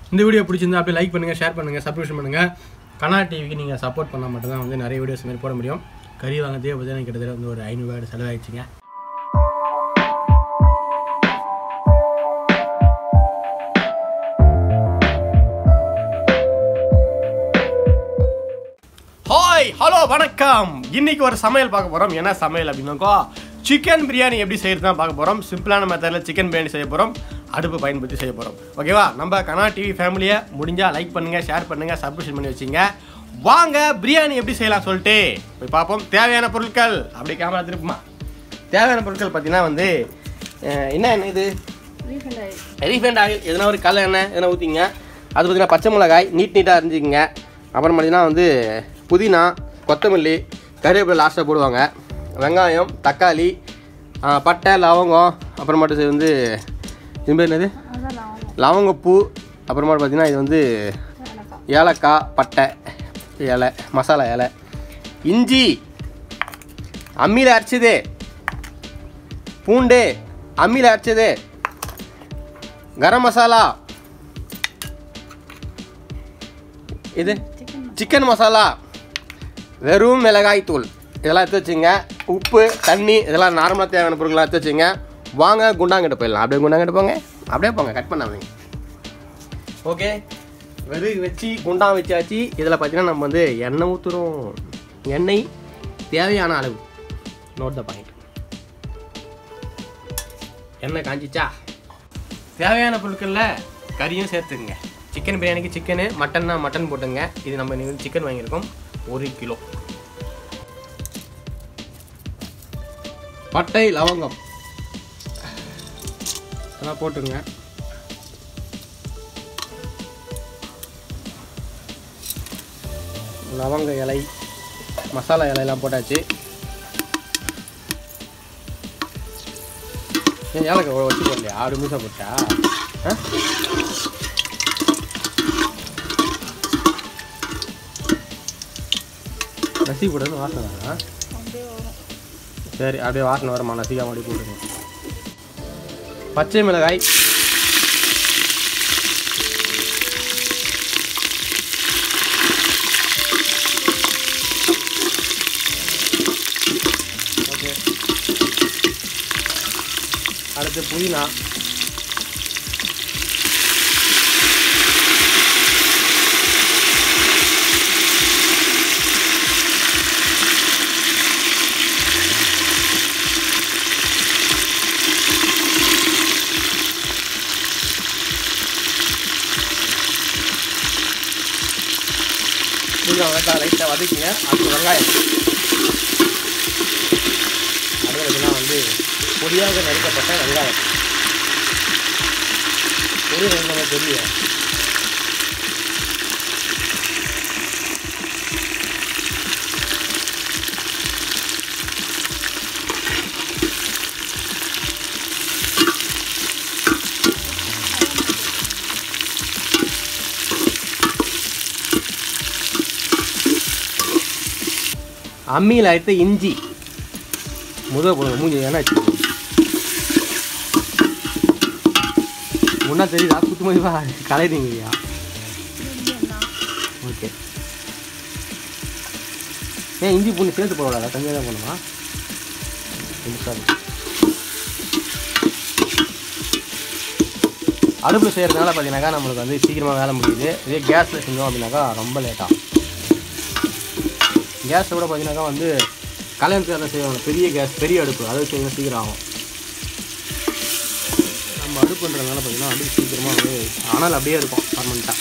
இந்த வீடியோ பிடிச்சிருந்தா அப்படியே லைக் பண்ணுங்கள் ஷேர் பண்ணுங்கள் சப்ஸ்கிரிப்ஷன் பண்ணுங்கள் கனா டிவிக்கு நீங்கள் சப்போர்ட் பண்ணால் மட்டும்தான் வந்து நிறைய வீடியோஸ் மாதிரி போட முடியும் கறி வாங்கதே பார்த்தீங்கன்னா கிட்டத்தட்ட வந்து ஒரு ஐநூறுரூவா செலவாயிடுச்சுங்க ஹாய் ஹலோ வணக்கம் இன்னைக்கு ஒரு சமையல் பார்க்க போகிறோம் என்ன சமையல் அப்படின்னாக்கா சிக்கன் பிரியாணி எப்படி செய்யறது தான் பார்க்க போகிறோம் சிம்பிளான மெத்தடில் சிக்கன் பிரியாணி செய்ய போகிறோம் அடுப்பு பயன்படுத்தி செய்ய போகிறோம் ஓகேவா நம்ம கனா டிவி ஃபேமிலியை முடிஞ்சால் லைக் பண்ணுங்கள் ஷேர் பண்ணுங்கள் சப்ஸ்கிரிப்ஷன் பண்ணி வச்சிங்க வாங்க பிரியாணி எப்படி செய்யலாம் சொல்லிட்டு போய் பார்ப்போம் தேவையான பொருட்கள் அப்படி கேமரா திருப்புமா தேவையான பொருட்கள் பார்த்தீங்கன்னா வந்து அஹ், என்ன என்ன இது ரீஃபைண்ட் ஆயில் எதனா ஒரு கடலை எண்ணெய் எதனா ஊற்றிங்க அது பார்த்தீங்கன்னா பச்சை மிளகாய் நீட் நீட்டாக அரிஞ்சிக்கங்க அப்புறம் பார்த்தீங்கன்னா வந்து புதினா கொத்தமல்லி கருவேப்பிலை லாஸ்ட்டாக போடுவாங்க வெங்காயம் தக்காளி ஆ, பட்டை லவங்கம் அப்புறமாட்டு இது வந்து இது பேர் என்னது லவங்கப்பூ அப்புறமாட்டு பார்த்தீங்கன்னா இது வந்து ஏலக்காய் பட்டை இலை மசாலா இலை இஞ்சி அம்மியில் அரைச்சது பூண்டு அம்மியில் அரைச்சது கரம் மசாலா இது சிக்கன் மசாலா வெறும் மிளகாய் தூள் இதெல்லாம் எடுத்து வச்சுங்க உப்பு தண்ணி இதெல்லாம் நார்மலாக தேவையான பொருட்கள்லாம் எடுத்து வச்சுங்க வாங்க குண்டாங்கிட்ட போயிடலாம் அப்படியே குண்டாங்கிட்ட போங்க அப்படியே போங்க கட் பண்ணாதீங்க ஓகே வெறும் வச்சு குண்டான் வச்சாச்சு இதில் பார்த்தீங்கன்னா நம்ம வந்து எண்ணெய் ஊற்றுறோம் எண்ணெய் தேவையான அளவு நோட் த பாயிண்ட் எண்ணெய் காஞ்சிச்சா தேவையான பொருட்களில் கறியும் சேர்த்துக்குங்க சிக்கன் பிரியாணிக்கு சிக்கனு மட்டன்னா மட்டன் போட்டுங்க இது நம்ம இன்னைக்கு சிக்கன் வாங்கியிருக்கோம் ஒரு கிலோ பட்டை லவங்கம் அதெல்லாம் போட்டுங்க லவங்க இலை மசாலா இலையெல்லாம் போட்டாச்சு ஏன் ஏலக்காய் வச்சு போடலையா ஆறு நிமிஷம் போட்டா ஆ நசி போடுறது வாசனை வரா சரி அப்படியே வாசனை வருமா நசிக்காம அப்படியே போட்டுங்க பச்சை மிளகாய் ஓகே அடுத்து புதினா புதினா வெங்காயம் லைட்டாக வதக்கிங்க அடுத்து வெங்காயம் அது இதெல்லாம் வந்து பொடியாக நறுக்கப்பட்ட வெங்காயம் பெரிய வெங்காயம் பெரிய அம்மியில் அரைத்த இஞ்சி முதல் போடுங்க மூஞ்சி என்ன ஒன்றா தெரியுதா குத்து மதிப்பா கலைறீங்கய்யா ஓகே ஏன் இஞ்சி பூண்டு சேர்த்து போடக்கூடாதா கம்மியாக தான் போடணுமா சாரி அடுப்பில் செய்கிறதுனால பார்த்தீங்கன்னாக்கா நம்மளுக்கு வந்து சீக்கிரமாக வேலை முடியுது இதே கேஸில் செஞ்சோம் அப்படின்னாக்கா ரொம்ப லேட்டாகும் கேஸை விட பார்த்தீங்கன்னாக்கா வந்து கல்யாணத்துக்கு செய்வாங்க பெரிய கேஸ் பெரிய அடுப்பு அதை வச்சு சீக்கிரம் ஆகும் நம்ம அடுப்புன்றதுனால பார்த்தீங்கன்னா அடுப்பு சீக்கிரமாக வந்து ஆனால் அப்படியே இருக்கும் பர்மனெண்ட்டாக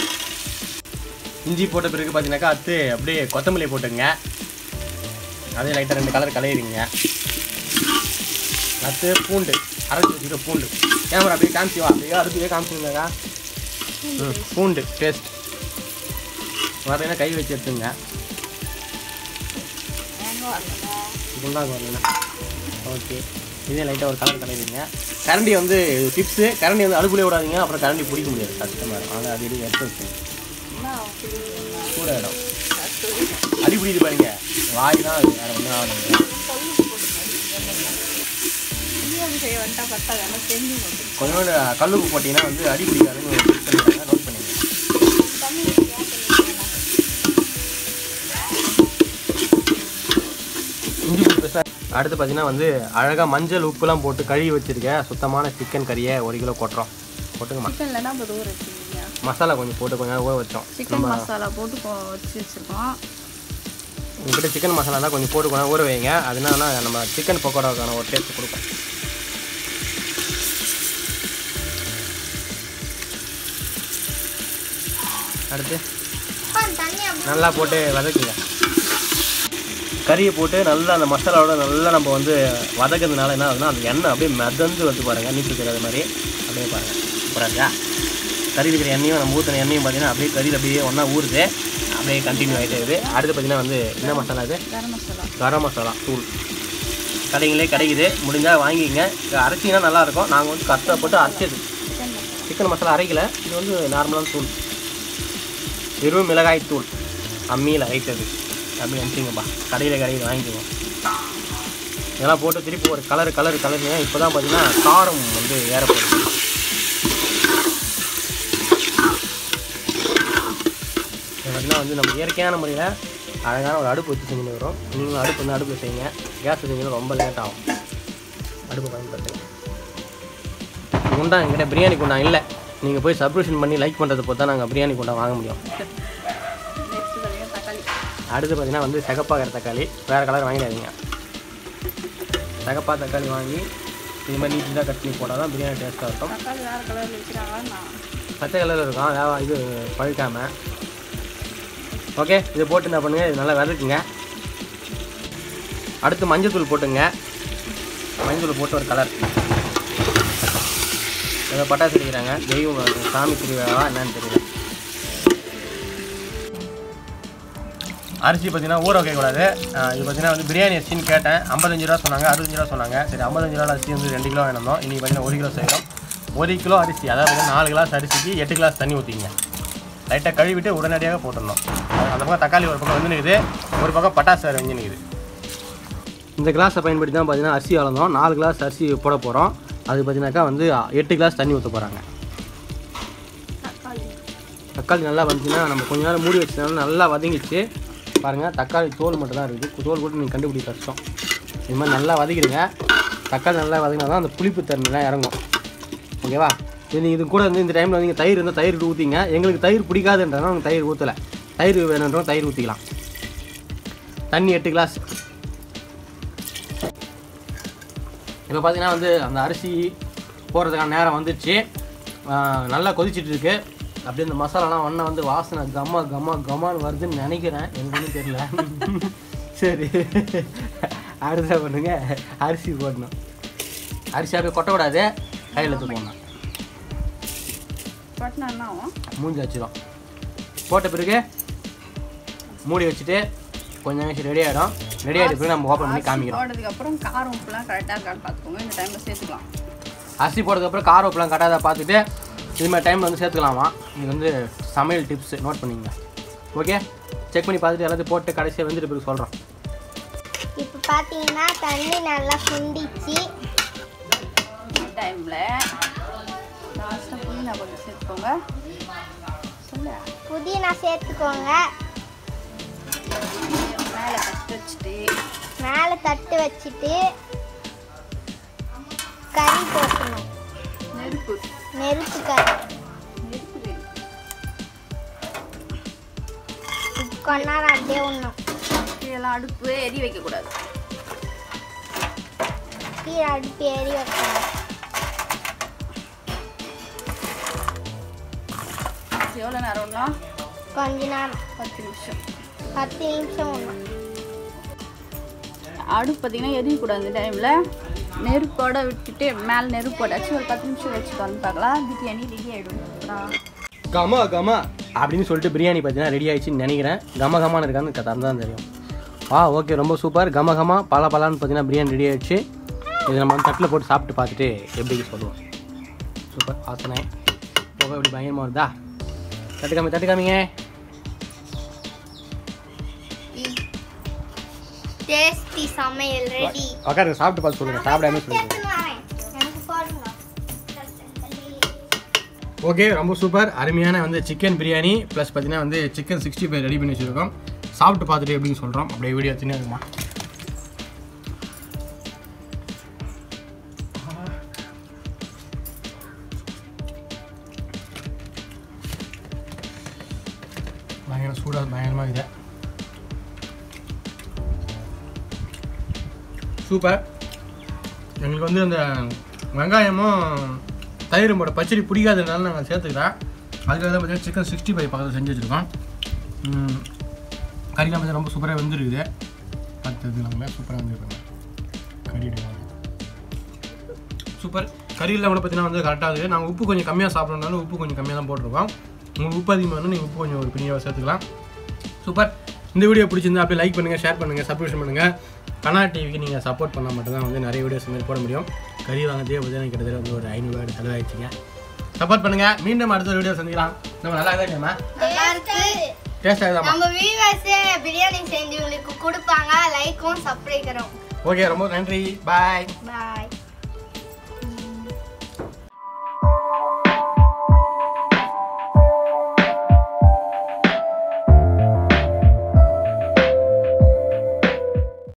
இஞ்சி போட்ட பிறகு பார்த்தீங்கன்னாக்கா அடுத்து அப்படியே கொத்தமல்லி போட்டுங்க அதே லைட்டாக ரெண்டு கலர் கலையிறீங்க அடுத்து பூண்டு அரைச்சி வச்சுக்கிற பூண்டு கேமரா அப்படியே காமிச்சு வா அப்படியே அடுப்புவே காமிச்சிருந்தாக்கா ம் பூண்டு பேஸ்ட் பார்த்தீங்கன்னா கை வச்சு எடுத்துங்க குண்டாங்க வரல ஓகே இதே லைட்டாக ஒரு கலர் கலருங்க கரண்டி வந்து டிப்ஸு கரண்டி வந்து அடுப்புலேயே விடாதீங்க அப்புறம் கரண்டி பிடிக்க முடியாது கஷ்டமாக இருக்கும் அதனால் அது இது எடுத்து வச்சுங்க கூட இடம் அடி பிடிக்குது பாருங்க வாய் தான் அது வேறு ஒன்றும் ஆகலைங்க கொஞ்சோண்டு கல்லுப்பு போட்டிங்கன்னா வந்து அடி பிடிக்காதுன்னு ஒரு tip சொல்லிருக்காங்க, நோட் பண்ணி அடுத்து பார்த்தீங்கன்னா வந்து அழகாக மஞ்சள் உப்புலாம் போட்டு கழுவி வச்சிருக்கேன் சுத்தமான சிக்கன் கறியை ஒரு கிலோ கொட்டுறோம் போட்டுங்கம்மா சிக்கன் இல்லைன்னா இப்போ ஊற வச்சுருக்கீங்க மசாலா கொஞ்சம் போட்டு கொஞ்சம் நேரம் ஊற வச்சோம் சிக்கன் மசாலா போட்டு கொ- வச்சு வச்சுருக்கோம் உங்ககிட்ட சிக்கன் மசாலா தான் கொஞ்சம் போட்டு கொஞ்சம் ஊற வைங்க அது என்னன்னா நம்ம சிக்கன் பக்கோடாவுக்கான ஒரு டேஸ்ட் கொடுக்கும் அடுத்து நல்லா போட்டு வதக்குங்க கறியை போட்டு நல்லா அந்த மசாலாவோட நல்லா நம்ம வந்து வதக்கிறதுனால என்ன ஆகுதுன்னா அந்த எண்ணெய் அப்படியே மிதந்து வந்து பாருங்கள் நீச்சல் தெரியாத மாதிரி அப்படியே பாருங்கள் சூப்பராக இருக்கா கறி இருக்கிற எண்ணெயும் நம்ம ஊற்றின எண்ணெயும் பார்த்தீங்கன்னா அப்படியே கறியில் அப்படியே ஒன்றா ஊறுது அப்படியே கண்டினியூ ஆகிட்டே இருக்குது அடுத்து பார்த்தீங்கன்னா வந்து என்ன மசாலா இது கரம் மசாலா கரம் மசாலா தூள் கடைங்களே கிடைக்குது முடிஞ்சால் வாங்கிங்க இது அரைச்சிங்கன்னா நல்லாயிருக்கும் நாங்கள் வந்து கஷ்டப்பட்டு அரைச்சது சிக்கன் மசாலா சிக்கன் மசாலா அரைக்கல இது வந்து நார்மலான தூள் வெறும் மிளகாய் தூள் அம்மியில் அரைத்தது அப்படி நினச்சிங்கப்பா கடையில் கடையில் வாங்கிக்குவோம் இதெல்லாம் போட்டு திருப்பி ஒரு கலர் கலர் கலருங்க இப்போ தான் பார்த்தீங்கன்னா காரம் வந்து ஏறப்படுது இது பார்த்தீங்கன்னா வந்து நம்ம இயற்கையான முறையில் அழகான ஒரு அடுப்பு வச்சு செஞ்சுட்டு வரோம் நீங்களும் அடுப்பு வந்து அடுப்பில் செய்யுங்க கேஸ் செஞ்சீங்கன்னா ரொம்ப லேட் ஆகும் அடுப்பு பயன்படுத்துங்க குண்டா என்கிட்ட பிரியாணி குண்டா இல்லை நீங்கள் போய் சப்ஸ்கிரிப்ஷன் பண்ணி லைக் பண்ணுறதை பொறுத்து தான் நாங்கள் பிரியாணி குண்டா வாங்க முடியும் நெக்ஸ்ட் பார்த்தீங்கன்னா தக்காளி அடுத்து பார்த்தீங்கன்னா வந்து சிகப்பாகிற தக்காளி வேறு கலர் வாங்கிடாதீங்க சிகப்பா தக்காளி வாங்கி இது மாதிரி நீட்டாக கட் பண்ணி போட்டால் தான் பிரியாணி டேஸ்ட்டாக இருக்கும் தக்காளி வேறு கலரில் வச்சுருக்காங்க பச்சை கலரில் இருக்கும் வேவா இது பழுக்காம ஓகே இது போட்டு என்ன பண்ணுங்க இது நல்லா வதக்குங்க அடுத்து மஞ்சள் தூள் போட்டுங்க மஞ்சள் தூள் போட்டு ஒரு கலர் ஏதோ பட்டாசு அடிக்கிறாங்க தெய்வம் சாமி திருவிழாவா என்னன்னு தெரியல அரிசி பார்த்தீங்கன்னா ஊற வைக்கக்கூடாது ஆஹ் இது பார்த்தீங்கன்னா வந்து பிரியாணி அரிசின்னு கேட்டேன் ஐம்பத்தஞ்சு ரூபா சொன்னாங்க அறுபத்தஞ்சு ரூபா சொன்னாங்க சரி ஐம்பத்தஞ்சு ரூபா அரிசி வந்து ரெண்டு கிலோ வேணும் இன்றைக்கி பார்த்தீங்கன்னா ஒரு கிலோ செய்கிறோம் ஒரு கிலோ அரிசி அதாவது வந்து நாலு கிளாஸ் அரிசிக்கு எட்டு கிளாஸ் தண்ணி ஊற்றிங்க லைட்டாக கழுவிட்டு உடனடியாக போட்டுடணும் அந்த பக்கம் தக்காளி ஒரு பக்கம் வந்து நிற்குது ஒரு பக்கம் பட்டாசு வேறு வந்து நிற்குது இந்த கிளாஸை பயன்படுத்தி தான் பார்த்தீங்கன்னா அரிசி அளந்தோம் நாலு கிளாஸ் அரிசி போட போகிறோம் அது பார்த்தீங்கன்னாக்கா வந்து எட்டு கிளாஸ் தண்ணி ஊற்ற போகிறாங்க தக்காளி தக்காளி நல்லா வந்துச்சுன்னா நம்ம கொஞ்ச நேரம் மூடி வச்சதுனால நல்லா வதங்கிச்சு பாருங்கள் தக்காளி தோல் மட்டும் தான் இருக்குது தோல் போட்டு நீங்கள் கண்டுபிடிக்க கஷ்டம் இது மாதிரி நல்லா வதக்கிடுங்க தக்காளி நல்லா வதங்கினா தான் அந்த புளிப்பு தன்மைலாம் இறங்கும் ஓகேவா இது நீ இது கூட வந்து இந்த டைமில் வந்து தயிர் இருந்தால் தயிர் ஊற்றிங்க எங்களுக்கு தயிர் பிடிக்காதுன்றதுனால நாங்கள் தயிர் ஊற்றலை தயிர் வேணுன்றோம் தயிர் ஊற்றிக்கலாம் தண்ணி எட்டு கிளாஸ் இப்போ பார்த்தீங்கன்னா வந்து அந்த அரிசி போடுறதுக்கான நேரம் வந்துடுச்சு ஆஹ் நல்லா கொதிச்சிட்டு இருக்கு அப்படியே இந்த மசாலாலாம் ஒன்றா வந்து வாசனை கம்மா கம்மா கம்மான்னு வருதுன்னு நினைக்கிறேன் எனக்கு ஒன்றும் தெரியல சரி அடுத்த பண்ணுங்க அரிசி போடணும் அரிசி அப்படியே கொட்டக்கூடாது கையில் எடுத்து போடணும் பட்டினா என்ன ஆகும் மூஞ்சி வச்சிடும் போட்ட பிறகு மூடி வச்சுட்டு கொஞ்சம் நிமிஷம் ரெடி ஆகிடும் ரெடி ஆகிட்ட பிறகு நம்ம ஓப்பன் பண்ணி காமிக்கிறோம் போட்டதுக்கு அப்புறம் காரம் உப்புலாம் கரெக்டாக இருக்கான்னு பார்த்துக்கோங்க இந்த டைமில் சேர்த்துக்கலாம் அரிசி போட்டதுக்கப்புறம் கார உப்புலாம் கட்டாத பார்த்துட்டு இது மாதிரி டைமில் வந்து சேர்த்துக்கலாமா இது வந்து சமையல் டிப்ஸ் நோட் பண்ணிங்க ஓகே செக் பண்ணி பார்த்துட்டு எல்லாத்தையும் போட்டு கடைசியாக வந்துட்டு பிறகு சொல்கிறோம் இப்போ பார்த்தீங்கன்னா தண்ணி நல்லா சுண்டிச்சு இந்த டைமில் லாஸ்ட்டாக புதினா கொஞ்சம் சேர்த்துக்கோங்க சொல்லு புதினா சேர்த்துக்கோங்க மேலே கட்டு வச்சுட்டு மேலே தட்டு வச்சுட்டு கறி போட்டணும் நெருப்பு நெருப்பு கறி நெருப்பு வேணும் கொஞ்ச நேரம் அப்படியே விடணும் இதெல்லாம் அடுப்பு எரி வைக்கக்கூடாது கீழே அடுப்பு ஏறி வைக்கணும் எவ்வளோ நேரம் விடலாம் கொஞ்ச நேரம் பத்து நிமிஷம் பத்து நிமிஷம் விடணும் அடுப்பு பார்த்தீங்கன்னா எரியக்கூடாது இந்த டைமில் நெருப்போட விட்டுட்டு மேலே நெருப்போட வச்சு ஒரு பத்து நிமிஷம் வச்சு வந்து பார்க்கலாம் பிரியாணி ரெடி ஆகிடும் கமா கமா அப்படின்னு சொல்லிட்டு பிரியாணி பார்த்தீங்கன்னா ரெடி ஆயிடுச்சுன்னு நினைக்கிறேன் கம கமான்னு இருக்கான்னு தரம் தான் தெரியும் ஆ ஓகே ரொம்ப சூப்பர் கம கமா பல பலான்னு பார்த்தீங்கன்னா பிரியாணி ரெடி ஆயிடுச்சு இது நம்ம வந்து தட்டில் போட்டு சாப்பிட்டு பார்த்துட்டு எப்படி சொல்லுவோம் சூப்பர் வாசனை போக எப்படி பயங்கரமாக வருதா தட்டு காமி தட்டு காமிங்க டேஸ்டி சமையல் ரெடி உட்காருங்க சாப்பிட்டு பார்த்து சொல்லுங்கள் சாப்பிடாம சொல்லுங்கள் வரேன் எனக்கு போடுங்க ஓகே ரொம்ப சூப்பர் அருமையான வந்து சிக்கன் பிரியாணி ப்ளஸ் பார்த்தீங்கன்னா வந்து சிக்கன் சிக்ஸ்டி ஃபைவ் ரெடி பண்ணி வச்சுருக்கோம் சாப்பிட்டு பார்த்துட்டு எப்படின்னு சொல்கிறோம் அப்படியே வீடியோ எடுத்துனே இருக்குமா பயங்கர சூடாக பயங்கரமாக இருக்குது சூப்பர் எங்களுக்கு வந்து அந்த வெங்காயமும் தயிரும் போட பச்சடி பிடிக்காததுனால நாங்கள் சேர்த்துக்கிறோம் அதுக்காக தான் பார்த்தீங்கன்னா சிக்கன் சிக்ஸ்டி ஃபைவ் பக்கத்தில் செஞ்சு வச்சுருக்கோம் ம், கறிலாம் பார்த்தீங்கன்னா ரொம்ப சூப்பராக வெந்துருக்குது அடுத்தது நாங்கள் சூப்பராக வந்துருக்கோங்க கறி சூப்பர் கறியில் கூட பார்த்தீங்கன்னா வந்து கரெக்டாக இருக்குது நாங்கள் உப்பு கொஞ்சம் கம்மியாக சாப்பிட்றதுனால உப்பு கொஞ்சம் கம்மியாக தான் போட்டிருக்கோம் உங்களுக்கு உப்பு அதிகமாக இருந்தால் நீங்கள் உப்பு கொஞ்சம் ஒரு பிரியாவை சேர்த்துக்கலாம் சூப்பர் இந்த வீடியோ பிடிச்சிருந்தா அப்படியே லைக் பண்ணுங்கள் ஷேர் பண்ணுங்கள் சப்ஸ்கிரைப் பண்ணுங்கள் கனா டிவிக்கு நீங்கள் சப்போர்ட் பண்ணால் மட்டும்தான் வந்து நிறைய வீடியோஸ் மாதிரி போட முடியும் கறி வாங்கதே பார்த்தீங்கன்னா கிட்டத்தட்ட வந்து ஒரு ஐநூறுரூவா செலவாயிடுச்சுங்க சப்போர்ட் பண்ணுங்கள் மீண்டும் அடுத்த வீடியோ சந்திக்கலாம் நம்ம நல்லா தான் இல்லையாம்மா நல்லா இருக்கு டேஸ்ட் ஆகுதாம்மா நம்ம வியூவர்ஸே பிரியாணி செஞ்சு உங்களுக்கு கொடுப்பாங்க லைக்கும் சப்ஸ்கிரைபரும் ஓகே ரொம்ப நன்றி பாய் பாய்